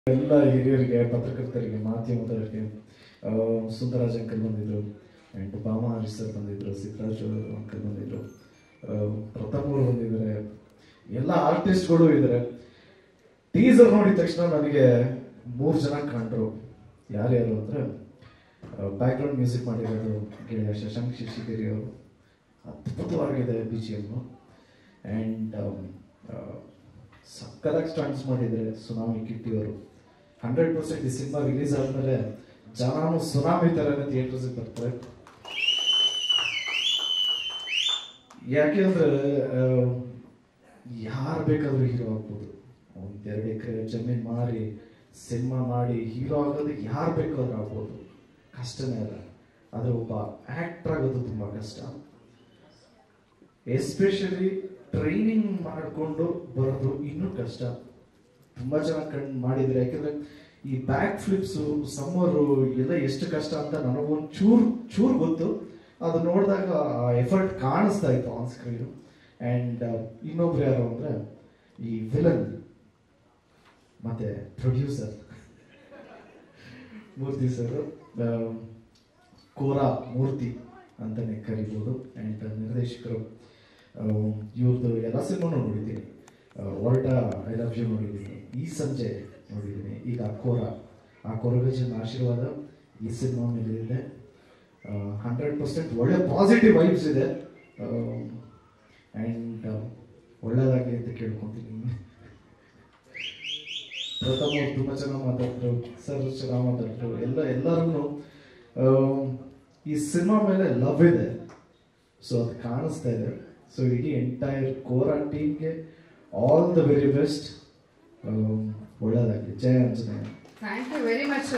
ಎಲ್ಲ ಹಿರಿಯರಿಗೆ ಪತ್ರಕರ್ತರಿಗೆ ಮಾಧ್ಯಮದವರಿಗೆ ಆ, ಸುಂದರಾಜ್ ಅಂಕಲ್ ಬಂದಿದ್ರು ಆ್ಯಂಡ್ ಭಾಮ ಹರೀಶ್ ಸರ್ ಬಂದಿದ್ರು ಸಿದ್ದರಾಜ್ ಅಂಕಲ್ ಬಂದಿದ್ರು ಆ, ಪ್ರತಾಪ್ ಅವರು ಬಂದಿದ್ದಾರೆ ಎಲ್ಲ ಆರ್ಟಿಸ್ಟ್ಗಳು ಇದ್ದಾರೆ ಟೀಸರ್ ನೋಡಿದ ತಕ್ಷಣ ನನಗೆ ಮೂರು ಜನ ಕಂಡ್ರು ಯಾರ್ಯಾರು ಅಂದರೆ ಬ್ಯಾಕ್ಗ್ರೌಂಡ್ ಮ್ಯೂಸಿಕ್ ಮಾಡಿರೋದು ಗೆಳೆಯ ಶಶಾಂಕ್ ಶಿಶಿಗಿರಿ ಅವರು ಅದ್ಭುತವಾಗಿದೆ ಬಿ ಜಿ ಎಮ್ ಆ್ಯಂಡ್ ಸಕ್ಕದಾಗಿ ಸ್ಟಂಟ್ಸ್ ಮಾಡಿದ್ದಾರೆ ಸುನಾಮಿ ಕಿಟ್ಟಿ ಅವರು ಹಂಡ್ರೆಡ್ ಪರ್ಸೆಂಟ್ ಈ ಸಿನಿಮಾ ರಿಲೀಸ್ ಆದಮೇಲೆ ಜನಾನು ಸುನಾಮಿ ಥರನೇ ಥಿಯೇಟರ್ಸಿಗೆ ಬರ್ತಾರೆ ಯಾಕೆಂದ್ರೆ ಯಾರು ಬೇಕಾದ್ರೂ ಹೀರೋ ಆಗ್ಬೋದು ಒಂದ್ ಎರಡು ಎಕರೆ ಜಮೀನ್ ಮಾರಿ ಸಿನಿಮಾ ಮಾಡಿ ಹೀರೋ ಆಗೋದು ಯಾರು ಬೇಕಾದ್ರೂ ಆಗ್ಬೋದು ಕಷ್ಟನೇ ಅಲ್ಲ ಆದ್ರೆ ಒಬ್ಬ ಆಕ್ಟರ್ ಆಗೋದು ತುಂಬಾ ಕಷ್ಟ ಎಸ್ಪೆಷಲಿ ಟ್ರೈನಿಂಗ್ ಮಾಡಿಕೊಂಡು ಬರೋದು ಇನ್ನೂ ಕಷ್ಟ ತುಂಬಾ ಚೆನ್ನಾಗಿ ಕಂಡು ಮಾಡಿದ್ರೆ ಯಾಕಂದ್ರೆ ಈ ಬ್ಯಾಕ್ ಫ್ಲಿಪ್ಸು ಸಮ್ಮರು ಎಲ್ಲ ಎಷ್ಟು ಕಷ್ಟ ಅಂತ ನನಗೊಂದು ಚೂರ್ ಚೂರ್ ಗೊತ್ತು ಅದು ನೋಡಿದಾಗ ಆ ಎಫರ್ಟ್ ಕಾಣಿಸ್ತಾ ಇತ್ತು ಆನ್ ಸ್ಕ್ರೀನ್ ಆ್ಯಂಡ್ ಇನ್ನೊಬ್ರು ಯಾರು ಅಂದ್ರೆ ಈ ವಿಲನ್ ಮತ್ತೆ ಪ್ರೊಡ್ಯೂಸರ್ ಮೂರ್ತಿ ಸರ್ ಕೋರಾ ಮೂರ್ತಿ ಅಂತಾನೆ ಕರಿಬೋದು ಆ್ಯಂಡ್ ನಿರ್ದೇಶಕರು ಇವ್ರದ್ದು ಎಲ್ಲ ಸಿನಿಮಾನು ನೋಡಿದ್ದೀನಿ ಹೊರಟ ಐ ಲವ್ ಯು ನೋಡಿದ್ದೀನಿ ಈ ಸಂಜೆ ನೋಡಿದ್ದೀನಿ ಈಗ ಕೋರ ಆ ಕೊರಗಜನ ಆಶೀರ್ವಾದ ಈ ಸಿನಿಮಾ ಮೇಲೆ ಇದೆ ಹಂಡ್ರೆಡ್ ಪರ್ಸೆಂಟ್ ಒಳ್ಳೆ ಪಾಸಿಟಿವ್ ವೈಬ್ಸ್ ಇದೆ ಆ್ಯಂಡ್ ಒಳ್ಳೇದಾಗಲಿ ಅಂತ ಕೇಳ್ಕೊತೀನಿ ಪ್ರಥಮ ಅವ್ರು ತುಂಬ ಚೆನ್ನಾಗಿ ಮಾತಾಡಿದ್ರು ಸರ್ ಚೆನ್ನಾಗಿ ಮಾತಾಡಿದ್ರು ಎಲ್ಲ ಎಲ್ಲರಿಗೂ ಈ ಸಿನಿಮಾ ಮೇಲೆ ಲವ್ ಇದೆ ಸೊ ಅದು ಕಾಣಿಸ್ತಾ ಇದೆ ಸೊ ಇಡೀ ಎಂಟೈರ್ ಕೋರಾ ಟೀಮ್ಗೆ ಆಲ್ ದ ವೆರಿ ಬೆಸ್ಟ್ ಒಳ್ಳೇದಾಗಲಿ Jaya Anjaneya thank you very much